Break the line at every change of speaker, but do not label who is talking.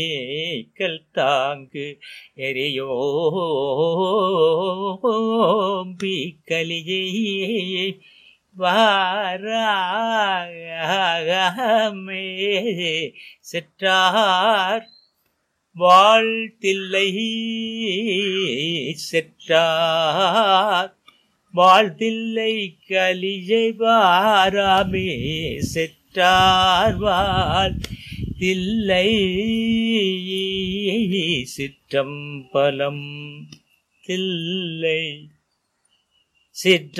கல் தாங்கு எரியோம்பி கலியை வாராமே செற்றார் வாழ்த்தில்லை செற்றார் வாழ்த்தில்லை கலியை வாராமே செற்றார் வாழ் தில்லை சிற்றம்பலம் தில்லை சிற்ற